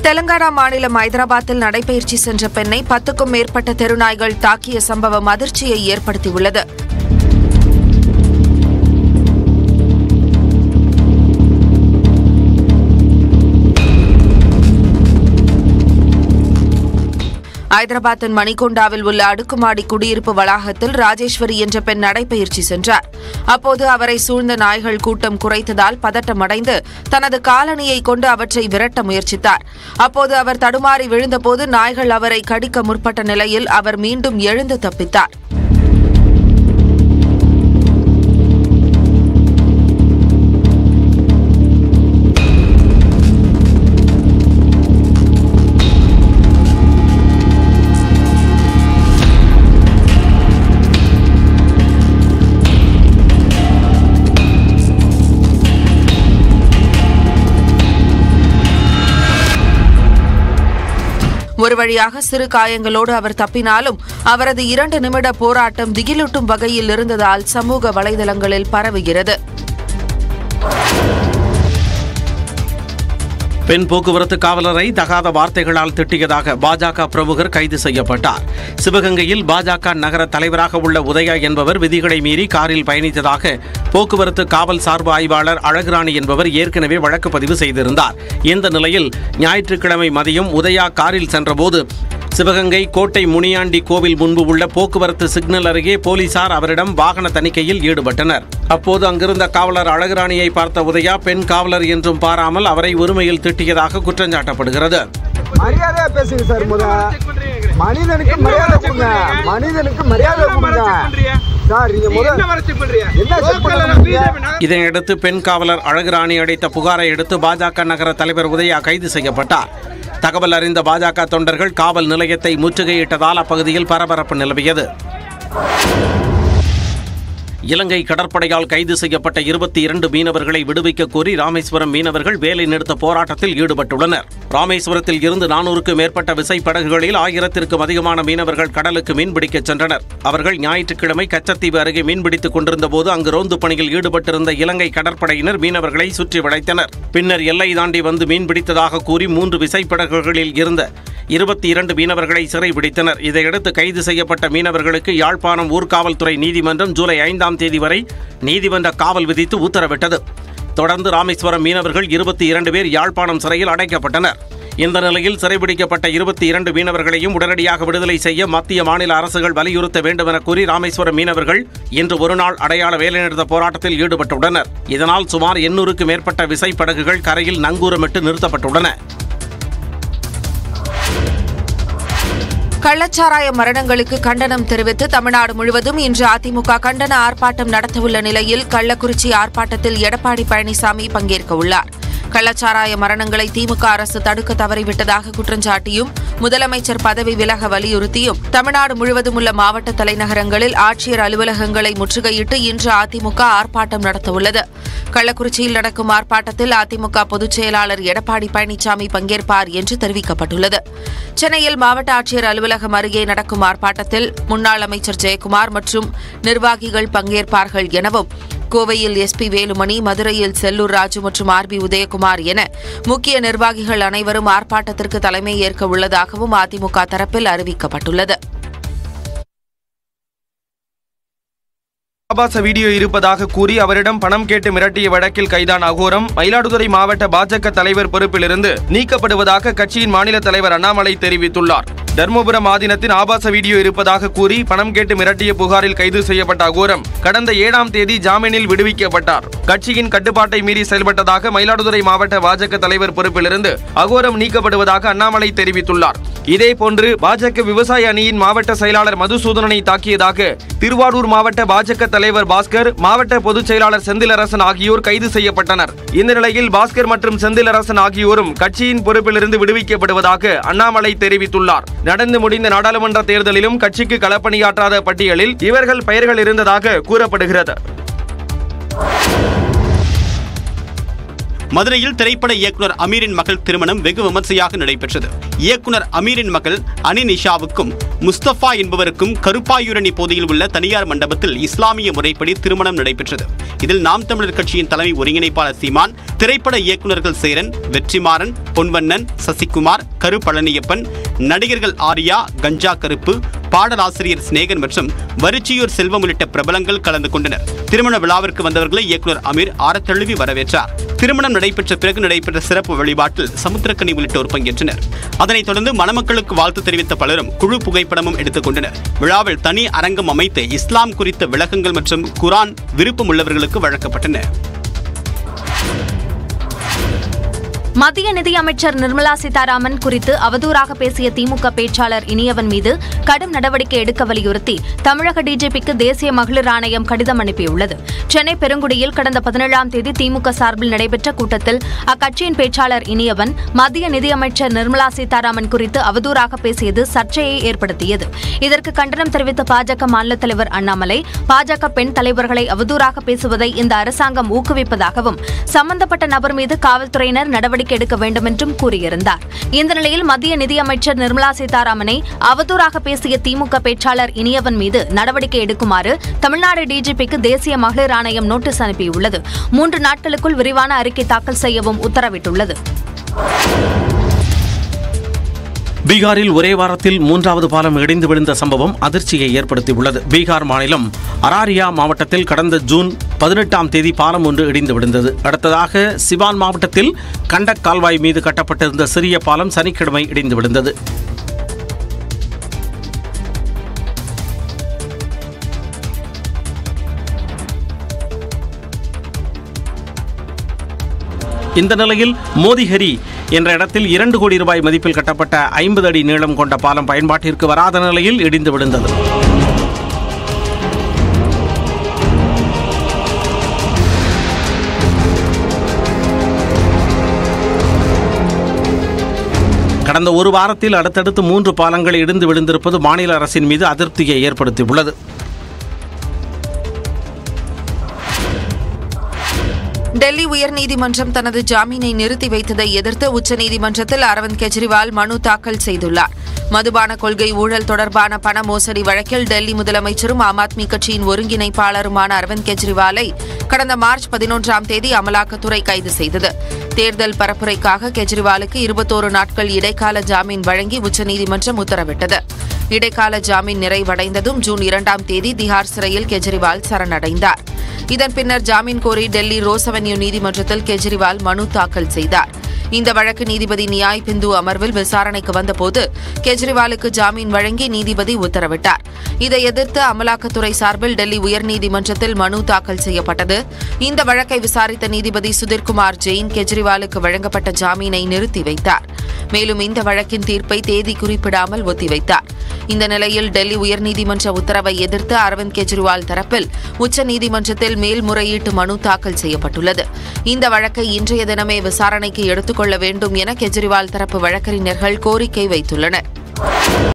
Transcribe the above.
தெலங்கானா மாநிலம் ஐதராபாத்தில் நடைபயிற்சி சென்ற பெண்ணை பத்துக்கும் மேற்பட்ட தெருநாய்கள் தாக்கிய சம்பவம் அதிர்ச்சியை ஏற்படுத்தியுள்ளது ஐதராபாத்தின் மணிகொண்டாவில் உள்ள அடுக்குமாடி குடியிருப்பு வளாகத்தில் ராஜேஸ்வரி என்ற பெண் நடைபயிற்சி சென்றார் அப்போது அவரை சூழ்ந்த நாய்கள் கூட்டம் குறைத்ததால் பதட்டமடைந்து தனது காலணியை கொண்டு அவற்றை விரட்ட முயற்சித்தார் அப்போது அவர் தடுமாறி விழுந்தபோது நாய்கள் அவரை கடிக்க முற்பட்ட நிலையில் அவர் மீண்டும் எழுந்து தப்பித்தார் ஒரு வழியாக சிறு காயங்களோடு அவர் தப்பினாலும் அவரது இரண்டு நிமிட போராட்டம் திகிலூட்டும் வகையில் இருந்ததால் சமூக வலைதளங்களில் பரவுகிறது பெண் போக்குவரத்து காவலரை தகாத வார்த்தைகளால் திட்டியதாக பாஜக பிரமுகர் கைது செய்யப்பட்டார் சிவகங்கையில் பாஜக நகர தலைவராக உள்ள உதயா என்பவர் விதிகளை மீறி காரில் பயணித்ததாக போக்குவரத்து காவல் சார்பு ஆய்வாளர் அழகுராணி என்பவர் ஏற்கனவே வழக்கு பதிவு செய்திருந்தார் இந்த நிலையில் ஞாயிற்றுக்கிழமை மதியம் உதயா காரில் சென்றபோது சிவகங்கை கோட்டை முனியாண்டி கோவில் முன்பு உள்ள போக்குவரத்து சிக்னல் அருகே போலீசார் அவரிடம் வாகன தணிக்கையில் ஈடுபட்டனர் அப்போது அங்கிருந்த காவலர் அழகுராணியை பார்த்த உதயா பெண் காவலர் என்றும் பாராமல் அவரை ஒருமையில் திட்டியதாக குற்றஞ்சாட்டப்படுகிறது மரியாதையா பேசுங்க சார் முத மனிதனுக்கு மரியாதை கொடுங்க மனிதனுக்கு மரியாதை கொடுங்க சார் நீங்க முத என்ன செக் பண்ணுறீங்க இதனையடுத்து பெண் காவலர் அழகுராணி அளித்த புகாரை அடுத்து பாஜக நகர தலைவர் உதயா கைது செய்யப்பட்டார் தகவல் அறிந்த பாஜக தொண்டர்கள் காவல் நிலையத்தை முற்றுகையிட்டதால் அப்பகுதியில் பரபரப்பு நிலவியது இலங்கை கடற்படையால் கைது செய்யப்பட்ட இருபத்தி இரண்டு மீனவர்களை விடுவிக்க கோரி ராமேஸ்வரம் மீனவர்கள் வேலை நிறுத்த போராட்டத்தில் ஈடுபட்டுள்ளனர் ராமேஸ்வரத்தில் இருந்து நானூறுக்கும் மேற்பட்ட விசைப்படகுகளில் ஆயிரத்திற்கும் அதிகமான மீனவர்கள் கடலுக்கு மீன்பிடிக்கச் சென்றனர் அவர்கள் ஞாயிற்றுக்கிழமை கச்சத்தீவு அருகே மீன்பிடித்துக் கொண்டிருந்த போது அங்கு ரோந்து பணியில் ஈடுபட்டிருந்த இலங்கை கடற்படையினர் மீனவர்களை சுற்றி வளைத்தனர் பின்னர் எல்லை தாண்டி வந்து மீன்பிடித்ததாக கூறி மூன்று விசைப்படகுகளில் இருந்த இருபத்தி இரண்டு மீனவர்களை சிறைபிடித்தனர் இதையடுத்து கைது செய்யப்பட்ட மீனவர்களுக்கு யாழ்ப்பாணம் ஊர்காவல்துறை நீதிமன்றம் ஜூலை ஐந்தாம் தேதி வரை நீதிமன்ற காவல் விதித்து உத்தரவிட்டது தொடர்ந்து ராமேஸ்வரம் மீனவர்கள் இருபத்தி இரண்டு பேர் யாழ்ப்பாணம் சிறையில் அடைக்கப்பட்டனர் இந்த நிலையில் சிறைபிடிக்கப்பட்ட இருபத்தி இரண்டு மீனவர்களையும் உடனடியாக விடுதலை செய்ய மத்திய மாநில அரசுகள் வலியுறுத்த வேண்டும் என கூறி ராமேஸ்வரம் மீனவர்கள் இன்று ஒருநாள் அடையாள வேலைநிறுத்த போராட்டத்தில் ஈடுபட்டுள்ளனர் இதனால் சுமார் எண்ணூறுக்கும் மேற்பட்ட விசைப்படகுகள் கரையில் நங்கூரமிட்டு நிறுத்தப்பட்டுள்ளன கள்ளச்சாராய மரணங்களுக்கு கண்டனம் தெரிவித்து தமிழ்நாடு முழுவதும் இன்று அதிமுக கண்டன ஆர்ப்பாட்டம் நடத்தவுள்ள நிலையில் கள்ளக்குறிச்சி ஆர்ப்பாட்டத்தில் எடப்பாடி பழனிசாமி பங்கேற்க உள்ளார் கள்ளச்சாராய மரணங்களை திமுக அரசு தடுக்க தவறிவிட்டதாக குற்றஞ்சாட்டியும் முதலமைச்சர் பதவி விலக வலியுறுத்தியும் தமிழ்நாடு முழுவதும் உள்ள மாவட்ட தலைநகரங்களில் ஆட்சியர் அலுவலகங்களை முற்றுகையிட்டு இன்று அதிமுக ஆர்ப்பாட்டம் நடத்தவுள்ளது கள்ளக்குறிச்சியில் நடக்கும் ஆர்ப்பாட்டத்தில் அதிமுக பொதுச் செயலாளர் எடப்பாடி பழனிசாமி பங்கேற்பார் என்று தெரிவிக்கப்பட்டுள்ளது சென்னையில் மாவட்ட ஆட்சியர் அலுவலகம் அருகே நடக்கும் ஆர்ப்பாட்டத்தில் முன்னாள் அமைச்சர் ஜெயக்குமார் மற்றும் நிர்வாகிகள் பங்கேற்பார்கள் எனவும் கோவையில் எஸ்பி வேலுமணி மதுரையில் செல்லூர் ராஜு மற்றும் ஆர் பி உதயகுமார் என முக்கிய நிர்வாகிகள் அனைவரும் ஆர்ப்பாட்டத்திற்கு தலைமை ஏற்க உள்ளதாகவும் அதிமுக தரப்பில் அறிவிக்கப்பட்டுள்ளது ஆபாச வீடியோ இருப்பதாக கூறி அவரிடம் பணம் கேட்டு மிரட்டிய வழக்கில் கைதான அகோரம் மயிலாடுதுறை மாவட்ட பாஜக தலைவர் பொறுப்பிலிருந்து நீக்கப்படுவதாக கட்சியின் மாநில தலைவர் அண்ணாமலை தெரிவித்துள்ளார் தர்மபுரம் ஆதீனத்தின் ஆபாச வீடியோ இருப்பதாக கூறி பணம் கேட்டு மிரட்டிய புகாரில் கைது செய்யப்பட்ட அகோரம் கடந்த ஏழாம் தேதி ஜாமீனில் விடுவிக்கப்பட்டார் கட்சியின் கட்டுப்பாட்டை மீறி செயல்பட்டதாக மயிலாடுதுறை மாவட்ட பாஜக தலைவர் பொறுப்பிலிருந்து அகோரம் நீக்கப்படுவதாக அண்ணாமலை தெரிவித்துள்ளார் இதேபோன்று பாஜக விவசாய அணியின் மாவட்ட செயலாளர் மதுசூதனனை தாக்கியதாக திருவாரூர் மாவட்ட பாஜக தலைவர் பாஸ்கர் மாவட்ட பொதுச் செயலாளர் செந்திலரசன் ஆகியோர் கைது செய்யப்பட்டனர் இந்த நிலையில் பாஸ்கர் மற்றும் செந்திலரசன் ஆகியோரும் கட்சியின் பொறுப்பிலிருந்து விடுவிக்கப்படுவதாக அண்ணாமலை தெரிவித்துள்ளார் நடந்து முடிந்த நாடாளுமன்ற தேர்தலிலும் கட்சிக்கு களப்பணியாற்றாத பட்டியலில் இவர்கள் பெயர்கள் இருந்ததாக கூறப்படுகிறது மதுரையில் திரைப்பட இயக்குனர் அமீரின் மகள் திருமணம் வெகு விமர்சையாக நடைபெற்றது இயக்குனர் அமீரின் மகள் அனி நிஷாவுக்கும் முஸ்தபா என்பவருக்கும் கருப்பாயூரணி பகுதியில் உள்ள தனியார் மண்டபத்தில் இஸ்லாமிய முறைப்படி திருமணம் நடைபெற்றது இதில் நாம் தமிழர் கட்சியின் தலைமை ஒருங்கிணைப்பாளர் சீமான் திரைப்பட இயக்குநர்கள் சேரன் வெற்றிமாறன் பொன்வண்ணன் சசிகுமார் கரு பழனியப்பன் நடிகர்கள் ஆர்யா கஞ்சா கருப்பு பாடலாசிரியர் சிநேகன் மற்றும் வரிச்சியூர் செல்வம் உள்ளிட்ட பிரபலங்கள் கலந்து கொண்டனர் திருமண விழாவிற்கு வந்தவர்களை இயக்குனர் அமீர் ஆரத்தழுவி வரவேற்றார் திருமணம் நடைபெற்ற பிறகு நடைபெற்ற சிறப்பு வழிபாட்டில் சமுத்திரக்கனி உள்ளிட்டோர் பங்கேற்றனர் அதனைத் தொடர்ந்து மணமக்களுக்கு வாழ்த்து தெரிவித்த பலரும் குழு புகைப்படமும் எடுத்துக் கொண்டனர் விழாவில் தனி அரங்கம் அமைத்து இஸ்லாம் குறித்த விளக்கங்கள் மற்றும் குரான் விருப்பம் உள்ளவர்களுக்கு வழங்கப்பட்டன மத்திய நிதியமைச்சர் நிர்மலா சீதாராமன் குறித்து அவதூறாக பேசிய திமுக பேச்சாளர் இனியவன் மீது கடும் நடவடிக்கை எடுக்க வலியுறுத்தி தமிழக டிஜிபிக்கு தேசிய மகளிர் ஆணையம் கடிதம் அனுப்பியுள்ளது சென்னை பெருங்குடியில் கடந்த பதினேழாம் தேதி திமுக சார்பில் நடைபெற்ற கூட்டத்தில் அக்கட்சியின் பேச்சாளர் இனியவன் மத்திய நிதியமைச்சர் நிர்மலா சீதாராமன் குறித்து அவதூறாக பேசியது சர்ச்சையை ஏற்படுத்தியது இதற்கு கண்டனம் தெரிவித்த பாஜக மாநில தலைவர் அண்ணாமலை பாஜக பெண் தலைவர்களை அவதூறாக பேசுவதை இந்த அரசாங்கம் ஊக்குவிப்பதாகவும் சம்பந்தப்பட்ட நபர் மீது காவல்துறையினர் நடவடிக்கை எடுக்க வேண்டும் என்றும் கூறியிருந்தார் இந்த நிலையில் மத்திய நிதியமைச்சர் நிர்மலா சீதாராமனை அவதூறாக பேசிய திமுக பேச்சாளர் இனியவன் மீது நடவடிக்கை எடுக்குமாறு தமிழ்நாடு டிஜிபிக்கு தேசிய மகளிர் ஆணையம் நோட்டீஸ் அனுப்பியுள்ளது மூன்று நாட்களுக்குள் விரிவான அறிக்கை தாக்கல் செய்யவும் உத்தரவிட்டுள்ளது பீகாரில் ஒரே வாரத்தில் மூன்றாவது பாலம் இடிந்து விழுந்த சம்பவம் அதிர்ச்சியை ஏற்படுத்தியுள்ளது பீகார் மாநிலம் அராரியா மாவட்டத்தில் கடந்த ஜூன் பதினெட்டாம் தேதி பாலம் ஒன்று இடிந்து விழுந்தது அடுத்ததாக சிவான் மாவட்டத்தில் கண்டக் கால்வாய் மீது கட்டப்பட்டிருந்த சிறிய பாலம் சனிக்கிழமை இடிந்து விழுந்தது இந்த நிலையில் மோதிஹரி என்ற இடத்தில் இரண்டு கோடி ரூபாய் மதிப்பில் கட்டப்பட்ட ஐம்பது அடி நீளம் கொண்ட பாலம் பயன்பாட்டிற்கு வராத நிலையில் இடிந்து விழுந்தது கடந்த ஒரு வாரத்தில் அடுத்தடுத்து மூன்று பாலங்கள் இடிந்து விழுந்திருப்பது மாநில அரசின் மீது அதிருப்தியை ஏற்படுத்தியுள்ளது டெல்லி உயர்நீதிமன்றம் தனது ஜாமீனை நிறுத்தி வைத்ததை எதிர்த்து உச்சநீதிமன்றத்தில் அரவிந்த் கெஜ்ரிவால் மனு தாக்கல் செய்துள்ளார் மதுபான கொள்கை ஊழல் தொடர்பான பண மோசடி வழக்கில் டெல்லி முதலமைச்சரும் ஆம் ஆத்மி கட்சியின் ஒருங்கிணைப்பாளருமான அரவிந்த் கெஜ்ரிவாலை கடந்த மார்ச் பதினொன்றாம் தேதி அமலாக்கத்துறை கைது செய்தது தேர்தல் பரப்புரைக்காக கெஜ்ரிவாலுக்கு இருபத்தோரு நாட்கள் இடைக்கால ஜாமீன் வழங்கி உச்சநீதிமன்றம் உத்தரவிட்டது இடைக்கால ஜாமீன் நிறைவடைந்ததும் ஜூன் இரண்டாம் தேதி திஹார் சிறையில் கெஜ்ரிவால் சரணடைந்தார் இதன் பின்னர் ஜாமீன் கோரி டெல்லி ரோஸ் அவென்யூ நீதிமன்றத்தில் கெஜ்ரிவால் மனு தாக்கல் செய்தார் இந்த வழக்கு நீதிபதி நியாய் பிந்து அமர்வில் விசாரணைக்கு வந்தபோது கெஜ்ரிவாலுக்கு ஜாமீன் வழங்கி நீதிபதி உத்தரவிட்டார் இதை எதிர்த்து அமலாக்கத்துறை சார்பில் டெல்லி உயர்நீதிமன்றத்தில் மனு தாக்கல் செய்யப்பட்டது இந்த வழக்கை விசாரித்த நீதிபதி சுதிர்குமார் ஜெயின் கெஜ்ரிவாலுக்கு வழங்கப்பட்ட ஜாமீனை நிறுத்தி வைத்தார் மேலும் இந்த வழக்கின் தீர்ப்பை தேதி குறிப்பிடாமல் ஒத்திவைத்தார் இந்த நிலையில் டெல்லி உயர்நீதிமன்ற உத்தரவை எதிர்த்து அரவிந்த் கெஜ்ரிவால் தரப்பில் உச்சநீதிமன்றத்தில் மேல்முறையீட்டு மனு தாக்கல் செய்யப்பட்டுள்ளது இந்த வழக்கை இன்றைய தினமே விசாரணைக்கு எடுத்துக்கொள்ள வேண்டும் என கெஜ்ரிவால் தரப்பு வழக்கறிஞர்கள் கோரிக்கை வைத்துள்ளனர்